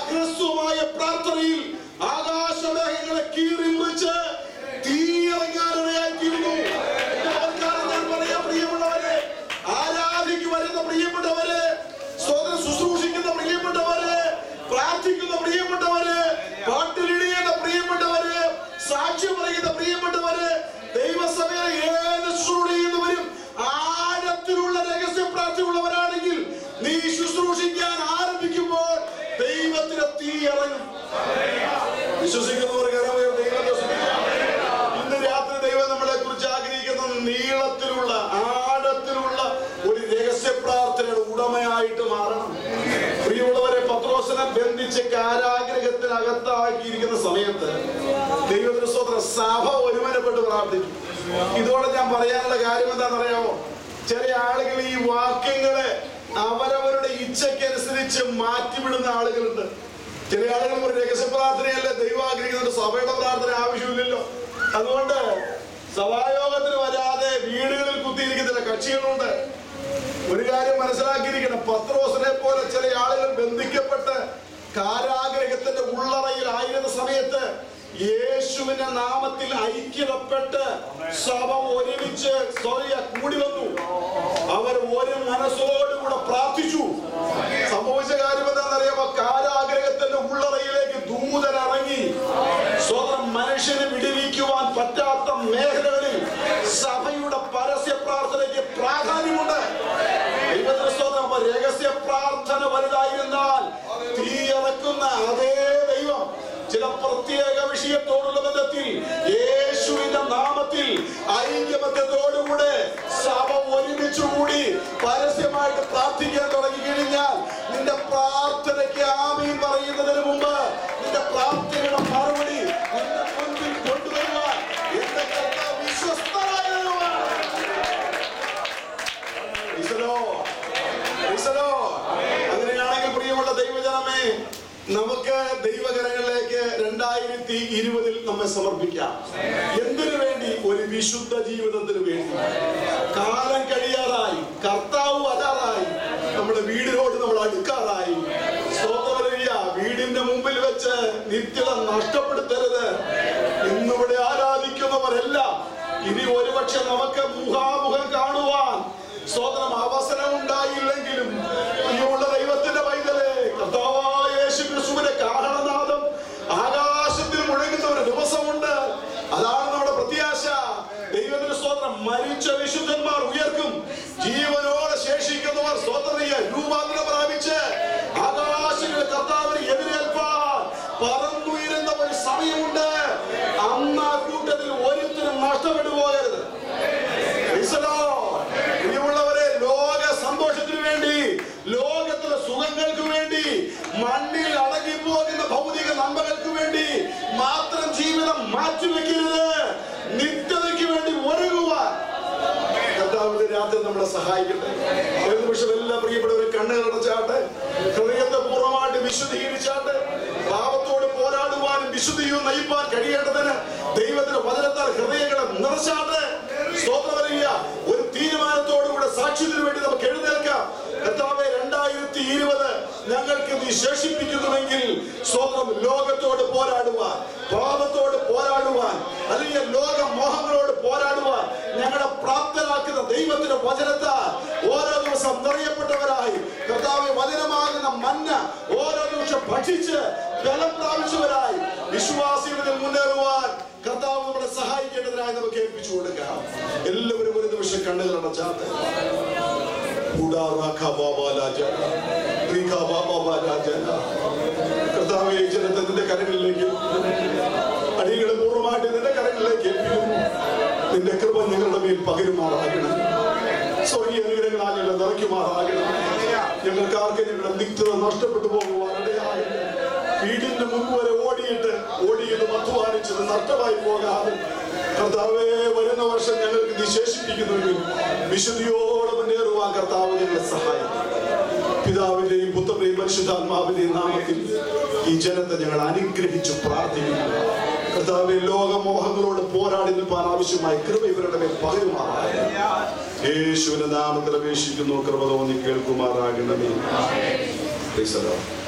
ഹ്രസ്വമായ പ്രാർത്ഥനയിൽ ആകാശമേഘങ്ങളെ കീറി മുറിച്ച് തീയിറങ്ങാനിടയാക്കിയിരുന്നു എന്റെ അവൽക്കാരം ഞാൻ പറയാം പ്രിയമുള്ളവരെ ആരാധിക്ക് വരുന്ന പ്രിയപ്പെട്ടവരെ സ്വതന്ത്രം ശുശ്രൂഷിക്കുന്ന പ്രിയപ്പെട്ടവരെ പ്രാർത്ഥിക്കുന്ന പ്രിയപ്പെട്ടവരെ പാട്ടിലിടിയുന്ന പ്രിയപ്പെട്ടവരെ സാക്ഷ്യം പറയുന്ന പ്രിയപ്പെട്ടവരെ ദൈവസഭയിലെ ഏത് ശുശ്രൂഷ ചെയ്യുന്നവരും ആഴത്തിലുള്ള രഹസ്യ പ്രാർത്ഥിയുള്ളവരാണെങ്കിൽ നീ ശുശ്രൂഷിക്കാൻ ആരംഭിക്കുമ്പോൾ ദൈവത്തിന് തീ ഇറങ്ങും വിശ്വസിക്കുന്നവർ കരമേർ ദൈവത്തെ സ്തുതിക്കാം. ഇന്ന് രാത്രി ദൈവം നമ്മളെ കുറിച്ച് ആഗ്രഹിക്കുന്ന നീളത്തിലുള്ള ആഴത്തിലുള്ള ഒരു രഹസ്യ പ്രാർത്ഥനയുടെ ഉടമയായിട്ട് മാറണം പ്രിയമുള്ളവരെ പത്രോസനെ ബന്ധിച്ച് കാരാഗ്രഹത്തിനകത്താക്കിയിരിക്കുന്ന സമയത്ത് ദൈവത്തിന് സ്വന്തം സഭ ഒരുമനപ്പെട്ട് പ്രാർത്ഥിക്കും ഇതോടെ ഞാൻ പറയാനുള്ള കാര്യം എന്താണെന്നറിയാമോ ചില ആളുകൾ ഈ വാക്യങ്ങളെ അവരവരുടെ ഇച്ഛയ്ക്കനുസരിച്ച് മാറ്റിവിടുന്ന ആളുകളുണ്ട് ചില ആളുകൾ ഒരു രഹസ്യ പ്രാർത്ഥനയല്ല ദൈവം ആഗ്രഹിക്കുന്നുണ്ട് സഭയുടെ പ്രാർത്ഥന ആവശ്യമില്ലല്ലോ അതുകൊണ്ട് സഭായോഗത്തിന് വരാതെ വീടുകളിൽ കുത്തിയിരിക്കുന്ന ചില കക്ഷികളുണ്ട് ഒരു കാര്യം മനസ്സിലാക്കിയിരിക്കണം പത്രോസിനെ പോലെ ചില ആളുകൾ ബന്ധിക്കപ്പെട്ട് കാരാഗ്രഹത്തിന്റെ ഉള്ളറയിൽ ആയിരുന്ന സമയത്ത് യേശുവിന്റെ നാമത്തിൽ ഐക്യപ്പെട്ട് സഭ ഒരുമിച്ച് സോറിയ കൂടി വന്നു അവർ ഒരു മനസ്സോടുകൂടെ പ്രാർത്ഥിച്ചു സംഭവിച്ച കാര്യം എന്താണെന്നറിയാമോ കാരാഗ്രഹത്തിന്റെ ഉള്ളറയിലേക്ക് ദൂതൻ ഇറങ്ങി സ്വന്തം മനുഷ്യന് വിടുവിക്കുവാൻ പറ്റാത്ത മേഖലകളിൽ സഭയുടെ പരസ്യ പ്രാർത്ഥനയ്ക്ക് പ്രാധാന്യമുണ്ട് ദൈവത്തിന് സ്തോത്രം അപ്പൊ രഹസ്യ പ്രാർത്ഥന വലുതായിരുന്നാൽ തീ ഇറക്കുന്ന അതേ ദൈവം ചില പ്രത്യേക വിഷയത്തോടുള്ള ബന്ധത്തിൽ യേശുവിന്റെ നാമത്തിൽ ഐക്യമത്യത്തോടുകൂടെ സഭ ഒരുമിച്ചുകൂടി പരസ്യമായിട്ട് പ്രാർത്ഥിക്കാൻ തുടങ്ങി കഴിഞ്ഞാൽ നിന്റെ പ്രാർത്ഥനയ്ക്ക് ആമീൻ പറയുന്നതിന് മുമ്പ് നിന്റെ പ്രാർത്ഥനയുടെ മറുപടി നിന്റെ മുൻപിൽ കൊണ്ടുവരുവാൻ എന്റെ കർത്താവ് വിശ്വസ്തനായ ദൈവമാണ്. Praise the Lord. Praise the Lord. അങ്ങനെയാണെങ്കിൽ പ്രിയമുള്ള ദൈവജനമേ നമുക്ക് ദൈവകരങ്ങളിലേക്ക് രണ്ടായിരത്തി ഇരുപതിൽ നമ്മെ സമർപ്പിക്കാം എന്തിനു വേണ്ടി ഒരു വിശുദ്ധ ജീവിതത്തിന് വേണ്ടി കാലം കഴിയാറായി കർത്താവ് വരാറായി നമ്മുടെ വീടിനോട് നമ്മൾ അടുക്കാറായി സ്തോത്രമറിയ വീടിന്റെ മുമ്പിൽ വെച്ച് നിത്യത നഷ്ടപ്പെടുത്തരുത് ഇന്നിവിടെ ആരാധിക്കുന്നവരെല്ലാം ഇനി ഒരുപക്ഷെ നമുക്ക് മുഖാമുഖം കാണുവാൻ സ്വതന്ത്രം അവസരം ഉണ്ടായില്ലെങ്കിലും പ്രിയമുള്ള ദൈവത്തിന്റെ പൈതലേ കർത്താവായ യേശു ക്രിസ്തുവിന്റെ കാഹളനാദം ആകാശത്തിൽ മുഴങ്ങുന്ന ഒരു ദിവസമുണ്ട് അതാണ് നമ്മുടെ പ്രത്യാശ ദൈവത്തിന് സ്തോത്രം മരിച്ച വിശുദ്ധന്മാർ ഉയർക്കും ജീവനോടെ ശേഷിക്കുന്നവർ സ്വതന്ത്ര രൂപാന്തരം പ്രാപിച്ച് ആകാശങ്ങളിൽ കർത്താവിനെ എതിരേൽപ്പാൻ പറന്നുയരുന്ന ഒരു സമയമുണ്ട് അന്ന് ആ കൂട്ടത്തിൽ ഒരുത്തരും നഷ്ടപ്പെട്ടു പോകരുത് Praise the Lord. പ്രിയമുള്ളവരെ ലോക സന്തോഷത്തിന് വേണ്ടി ലോകത്തിലെ സുഖങ്ങൾക്ക് വേണ്ടി മണ്ണിൽ അടങ്ങിപ്പോകുന്ന ഭൗതിക നന്മകൾക്ക് വേണ്ടി മാത്രം ജീവിതം മാറ്റിവെക്കരുത് നിത്യതയ്ക്ക് വേണ്ടി ഒരുങ്ങുവാൻ കർത്താവിന്റെ രാത്രി നമ്മളെ സഹായിക്കട്ടെ ഒരു നിമിഷം എല്ലാ പ്രിയപ്പെട്ടവരും കണ്ണുകൾ അടച്ചാട്ടെ ഹൃദയത്തെ പൂർണ്ണമായിട്ട് വിശുദ്ധീകരിച്ചാട്ടെ പാപത്തോട് പോരാടുവാനും വിശുദ്ധിയും നയിപ്പാൻ കഴിയേണ്ടതിന് ദൈവത്തിന്റെ വചനത്താൽ ഹൃദയങ്ങളെ നിറച്ചാട്ടെ സ്തോത്രം പറയുക ഒരു തീരുമാനത്തോടുകൂടെ സാക്ഷ്യത്തിന് വേണ്ടി നമുക്ക് എഴുന്നേൽക്കാം കർത്താവെ രണ്ടായിരത്തി ഇരുപത് ഞങ്ങൾക്ക് നീ ശേഷിപ്പിക്കുന്നുവെങ്കിൽ സ്വന്തം ലോകത്തോട് പോരാടുവാൻ പാപത്തോട് പോരാടുവാൻ അല്ലെങ്കിൽ ലോക മോഹങ്ങളോട് പോരാടുവാൻ ഞങ്ങളെ പ്രാപ്തരാക്കുന്ന ദൈവത്തിന്റെ വചനത്താൽ ഓരോ ദിവസം നിറയപ്പെട്ടവരായി കർത്താവ് വചനമാകുന്ന മഞ്ഞ ഓരോ നിമിഷം ഭക്ഷിച്ച് ബലം പ്രാപിച്ചവരായി വിശ്വാസികളിൽ മുന്നേറുവാൻ കർത്താവ് നമ്മളെ സഹായിക്കേണ്ടതിനായി നമുക്ക് ഏൽപ്പിച്ചു കൊടുക്കാം എല്ലാവരും ഒരു നിമിഷം കണ്ണുകൾ അടച്ചാട്ടെ കർത്താവെ ഈ ജനത്തെ നിന്റെ കരങ്ങളിലേക്ക് അടികളെ പൂർണ്ണമായിട്ട് നിന്റെ കരങ്ങളിലേക്ക് ഏൽപ്പിക്കുന്നു നിന്റെ കൃപ ഞങ്ങളുടെ മേൽ പകരുമാറാകണം സ്വർഗീയ അനുഗ്രഹങ്ങളാൽ ഞങ്ങളെ നിറയ്ക്കുമാറാകണം ഞങ്ങൾക്ക് ആർക്കും ഞങ്ങളുടെ നിത്യത നഷ്ടപ്പെട്ടു പോകുവാനിടയാകണം വീടിന്റെ മുമ്പ് വരെ ഓടിയിട്ട് ഓടിയത് അധ്വാനിച്ചത് നഷ്ടമായി പോകാതെ കർത്താവേ വരുന്ന വർഷം ഞങ്ങൾക്ക് നീ ശേഷിപ്പിക്കുന്നുവെങ്കിൽ വിശുദ്ധിയോടെ മുന്നേറുവാൻ കർത്താവ് ഞങ്ങളെ സഹായിക്കും പിതാവിന്റെയും പുത്രന്റെയും പരിശുദ്ധാത്മാവിന്റെയും നാമത്തിൽ ഈ ജനത്തെ ഞങ്ങൾ അനുഗ്രഹിച്ചു പ്രാർത്ഥിക്കുന്നു കർത്താവെ ലോകമോഹങ്ങളോട് പോരാടി നിൽപ്പാൻ ആവശ്യമായ കൃപ ഇവരുടെ മേൽ പകരുമാറായ യേശുവിന്റെ നാമത്തിൽ അപേക്ഷിക്കുന്നു കൃപ തോന്നി കേൾക്കുമാറാകണമേ Praise the Lord.